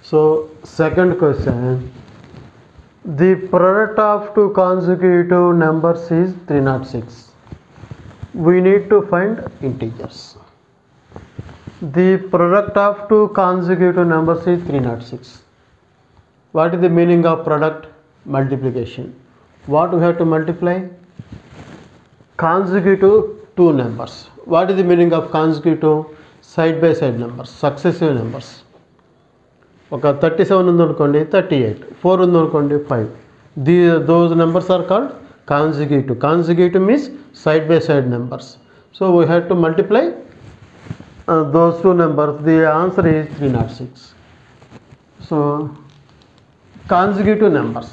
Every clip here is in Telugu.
so second question the product of two consecutive numbers is three nought six we need to find integers the product of two consecutive numbers is three nought six what is the meaning of product multiplication what we have to multiply consecutive two numbers what is the meaning of consecutive side by side numbers successive numbers ఒక థర్టీ సెవెన్ ఉందనుకోండి థర్టీ ఎయిట్ ఫోర్ ఉందనుకోండి five the those numbers are called consecutive consecutive means side by side numbers so we have to multiply those two numbers the answer is three nought six so consecutive numbers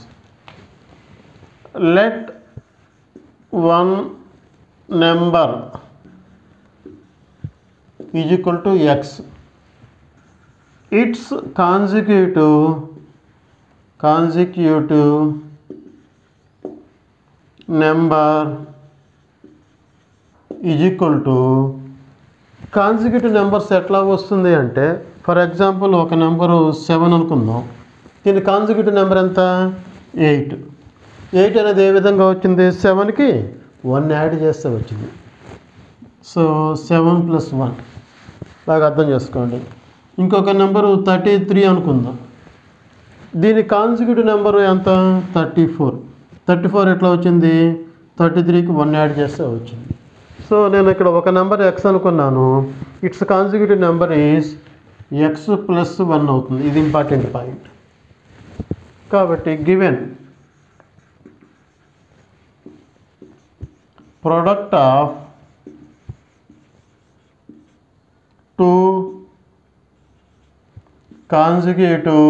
let one number is equal to x its consecutive consecutive number is equal to consecutive numbers ఎట్లా వస్తుంది అంటే ఫర్ ఎగ్జాంపుల్ ఒక నెంబరు సెవెన్ అనుకుందాం దీని కాన్సిక్యూటివ్ నెంబర్ ఎంత ఎయిట్ ఎయిట్ అనేది ఏ విధంగా వచ్చింది సెవెన్కి వన్ యాడ్ చేస్తే వచ్చింది సో సెవెన్ ప్లస్ వన్ బాగా అర్థం చేసుకోండి ఇంకొక నెంబరు థర్టీ త్రీ అనుకుందాం దీని కాన్సిక్యూటివ్ నెంబరు ఎంత థర్టీ ఫోర్ థర్టీ ఫోర్ ఎట్లా వచ్చింది థర్టీ త్రీకి వన్ యాడ్ చేస్తే వచ్చింది సో నేను ఇక్కడ ఒక నెంబర్ ఎక్స్ అనుకున్నాను it's consecutive number is x plus one అవుతుంది ఇది ఇంపార్టెంట్ పాయింట్ కాబట్టి given product of two consecutive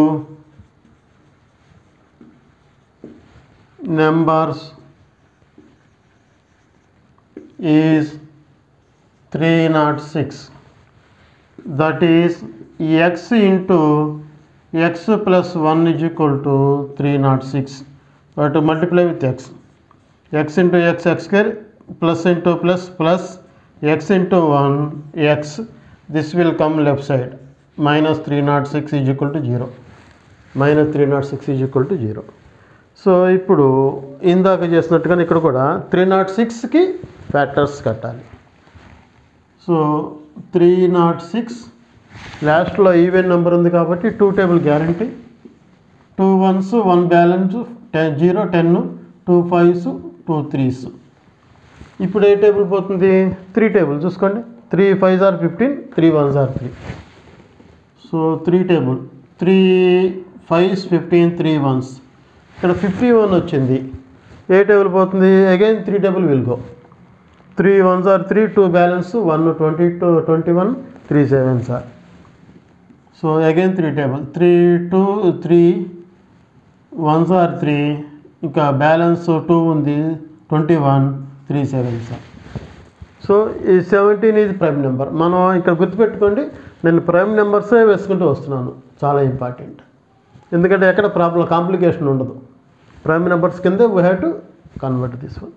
numbers is 306 that is x into x plus 1 is equal to 306 we have to multiply with x x into x x square plus into plus plus x into 1 x this will come left side minus three nought six is equal to zero minus three nought six is equal to zero so ఇప్పుడు ఇందాక చేసినట్టుగానే ఇక్కడ కూడా త్రీ నాట్ సిక్స్కి ఫ్యాక్టర్స్ కట్టాలి సో త్రీ నాట్ సిక్స్ లాస్ట్లో ఈవెన్ నెంబర్ ఉంది కాబట్టి two table guarantee two ones one balance ten zero ten two fives two threes ఇప్పుడు ఏ టేబుల్ పోతుంది త్రీ టేబుల్ చూసుకోండి three five are fifteen three ones are three so three table three fives fifteen three ones ఇక్కడ ఫిఫ్టీ వన్ వచ్చింది ఏ టేబుల్ పోతుంది again three table will go three ones are three two balance one twenty two twenty one three sevens are so again three table three two three ones are three ఇంకా బ్యాలెన్స్ టూ ఉంది twenty one three sevens are so ఈ సెవెంటీన్ ఈజ్ ప్రైమ్ నెంబర్ మనం ఇక్కడ గుర్తుపెట్టుకోండి నేను ప్రైమ్ నెంబర్సే వేసుకుంటూ వస్తున్నాను చాలా ఇంపార్టెంట్ ఎందుకంటే ఎక్కడ ప్రాబ్లం కాంప్లికేషన్ ఉండదు ప్రైమ్ నెంబర్స్ కింద we have to convert this one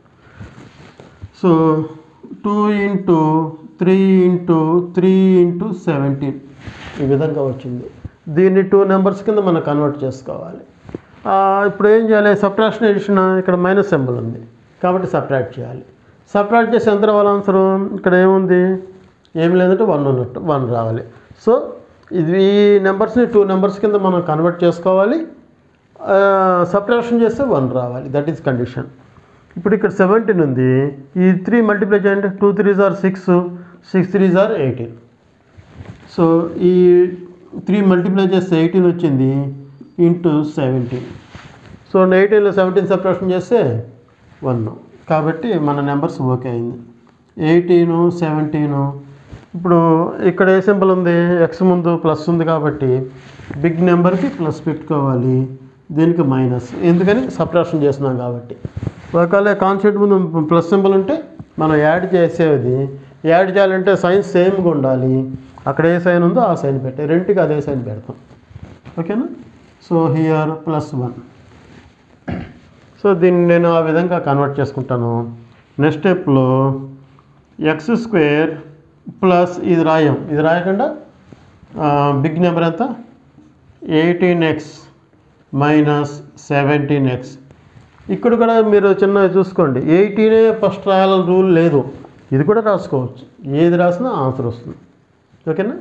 so two into three into three into seventeen ఈ విధంగా వచ్చింది దీన్ని టూ నెంబర్స్ కింద మనం కన్వర్ట్ చేసుకోవాలి ఆ, ఇప్పుడు ఏం చేయాలి సబ్ట్రాక్షన్ ఎడిషన్ ఇక్కడ మైనస్ సింబల్ ఉంది కాబట్టి సబ్ట్రాక్ట్ చేయాలి సబ్ట్రాక్ట్ చేసి ఎంత రావాలి ఆన్సర్ ఇక్కడ ఏముంది ఏం లేదంటే వన్ ఉన్నట్టు వన్ రావాలి సో ఇది ఈ నెంబర్స్ని టూ నెంబర్స్ కింద మనం కన్వర్ట్ చేసుకోవాలి సబ్ట్రాక్షన్ చేస్తే వన్ రావాలి దట్ ఈస్ కండిషన్ ఇప్పుడు ఇక్కడ సెవెంటీన్ ఉంది ఈ త్రీ మల్టిప్లై చేయండి two threes are six six threes are eighteen so ఈ త్రీ మల్టిప్లై చేస్తే ఎయిటీన్ వచ్చింది ఇంటూ సెవెంటీన్ సో ఎయిటీన్లో సెవెంటీన్ సబ్ట్రాక్షన్ చేస్తే వన్ కాబట్టి మన నెంబర్స్ ఓకే అయింది ఎయిటీను సెవెంటీను ఇప్పుడు ఇక్కడ ఏ సింబల్ ఉంది ఎక్స్ ముందు ప్లస్ ఉంది కాబట్టి బిగ్ నెంబర్కి ప్లస్ పెట్టుకోవాలి దీనికి మైనస్ ఎందుకని సబ్ట్రాక్షన్ చేస్తున్నాం కాబట్టి ఒకవేళ కాన్సెప్ట్ ముందు ప్లస్ సింబల్ ఉంటే మనం యాడ్ చేసేది యాడ్ చేయాలంటే సైన్ సేమ్గా ఉండాలి అక్కడ ఏ సైన్ ఉందో ఆ సైన్ పెట్టే రెండుకి అదే సైన్ పెడతాం ఓకేనా so here plus one so దీన్ని నేను ఆ విధంగా కన్వర్ట్ చేసుకుంటాను నెక్స్ట్ స్టెప్లో ఎక్స్ స్క్వేర్ ప్లస్ ఇది రాయం ఇది రాయకుండా బిగ్ నెంబర్ ఎంత eighteen x minus seventeen x ఇక్కడ కూడా మీరు చిన్నగా చూసుకోండి ఎయిటీనే ఫస్ట్ రాయాలని రూల్ లేదు ఇది కూడా రాసుకోవచ్చు ఏది రాసినా ఆన్సర్ వస్తుంది ఓకేనా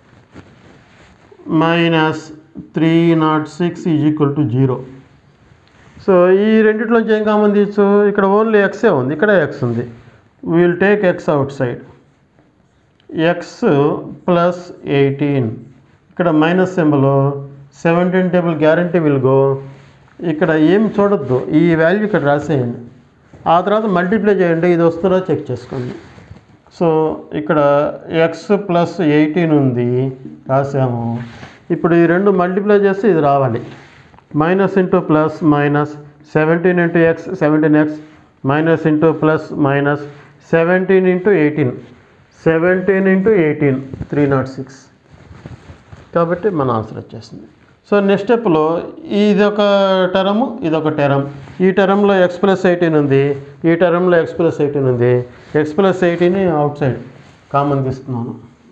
minus three nought six is equal to zero so ఈ రెండిట్లోంచి ఏం కామన్ తీయచ్చు ఇక్కడ ఓన్లీ ఎక్సే ఉంది ఇక్కడ ఎక్స్ ఉంది will take x outside x plus eighteen ఇక్కడ minus symbol seventeen table guarantee will go ఇక్కడ ఏం చూడొద్దు ఈ వాల్యూ ఇక్కడ రాసేయండి ఆ తర్వాత మల్టిప్లై చేయండి ఇది వస్తుందో చెక్ చేసుకోండి సో ఇక్కడ ఎక్స్ ప్లస్ ఎయిటీన్ ఉంది రాసాము ఇప్పుడు ఈ రెండు మల్టిప్లై చేస్తే ఇది రావాలి minus into plus minus seventeen into x seventeen x minus into plus minus seventeen into eighteen seventeen into eighteen three nought six కాబట్టి మన ఆన్సర్ వచ్చేసింది సో నెక్స్ట్ స్టెప్లో ఇదొక టర్మ్ ఇదొక టర్మ్ ఈ టర్మ్లో ఎక్స్ ప్లస్ ఎయిటీన్ ఉంది ఈ టర్మ్లో ఎక్స్ ప్లస్ ఎయిటీన్ ఉంది x plus eighteen outside common తీస్తున్నాను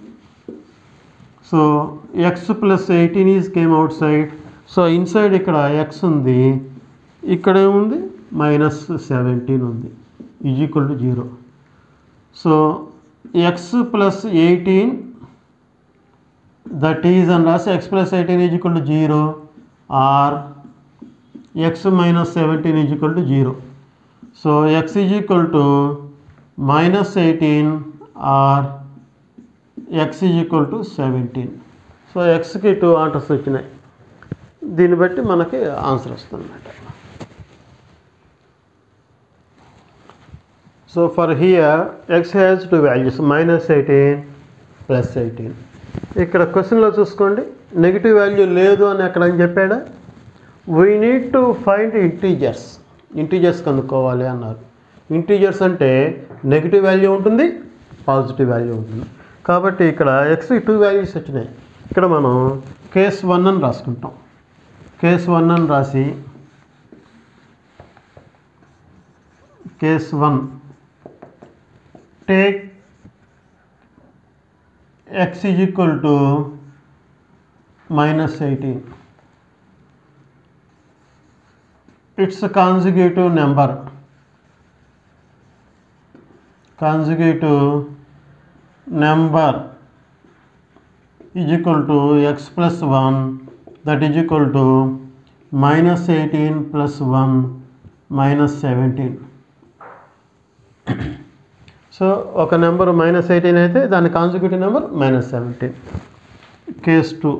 so x plus eighteen is came outside so inside ఇక్కడ ఎక్స్ ఉంది ఇక్కడ ఏముంది మైనస్ సెవెంటీన్ ఉంది is equal to zero so x plus eighteen that is అని రాసి x plus eighteen is equal to zero or x minus seventeen is equal to zero so x is equal to minus eighteen or x is equal to seventeen so ఎక్స్కి టూ ఆన్సర్స్ వచ్చినాయి దీన్ని బట్టి మనకి ఆన్సర్ వస్తుంది అన్నమాట so for here x has two values minus eighteen plus eighteen ఇక్కడ క్వశ్చన్లో చూసుకోండి నెగిటివ్ వాల్యూ లేదు అని అక్కడ అని చెప్పాడా we need to find integers integers కనుక్కోవాలి అన్నారు ఇంటీజర్స్ అంటే నెగిటివ్ వాల్యూ ఉంటుంది పాజిటివ్ వాల్యూ ఉంటుంది కాబట్టి ఇక్కడ ఎక్స్ టూ వాల్యూస్ వచ్చినాయి ఇక్కడ మనం కేస్ వన్ అని రాసుకుంటాం కేస్ వన్ అని రాసి case one take x is equal to minus 18 it's a consecutive number consecutive number is equal to x plus 1 that is equal to minus 18 plus 1 minus 17 so ఒక నెంబర్ మైనస్ ఎయిటీన్ అయితే దాని consecutive number minus seventeen case two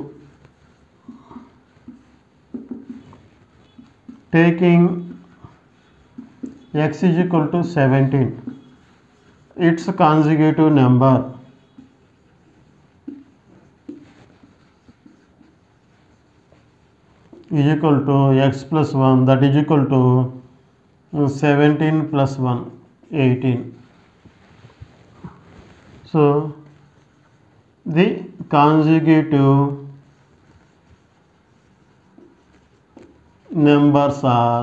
taking x is equal to seventeen it's consecutive number is equal to x plus one that is equal to seventeen plus one eighteen So the consecutive numbers are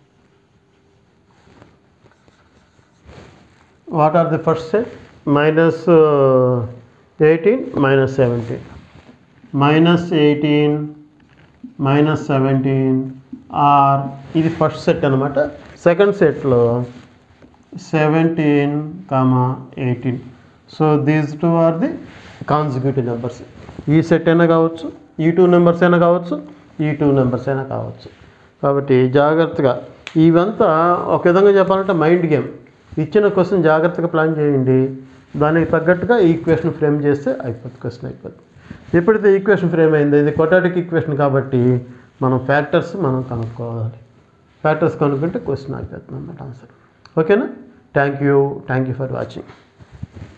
what are the first set minus uh, 18 minus 17 minus 18 minus seventeen are ఇది ఫస్ట్ సెట్ అనమాట సెకండ్ సెట్లో seventeen comma eighteen so these two are the consecutive numbers ఈ సెట్ అయినా కావచ్చు ఈ టూ నెంబర్స్ అయినా కావచ్చు ఈ టూ నెంబర్స్ అయినా కావచ్చు కాబట్టి జాగ్రత్తగా ఇవంతా ఒక విధంగా చెప్పాలంటే మైండ్ గేమ్ ఇచ్చిన క్వశ్చన్ జాగ్రత్తగా ప్లాన్ చేయండి దానికి తగ్గట్టుగా ఈక్వేషన్ ఫ్రేమ్ చేస్తే అయిపోతుంది క్వశ్చన్ అయిపోతుంది ఎప్పుడైతే ఈక్వేషన్ ఫ్రేమ్ అయిందో ఇది కొటాటిక్ ఈక్వేషన్ కాబట్టి మనం ఫ్యాక్టర్స్ మనం కనుక్కోవాలి ఫ్యాక్టర్స్ కనుక్కుంటే క్వశ్చన్ అయిపోతుంది అన్నమాట ఆన్సర్ ఓకేనా thank you thank you for watching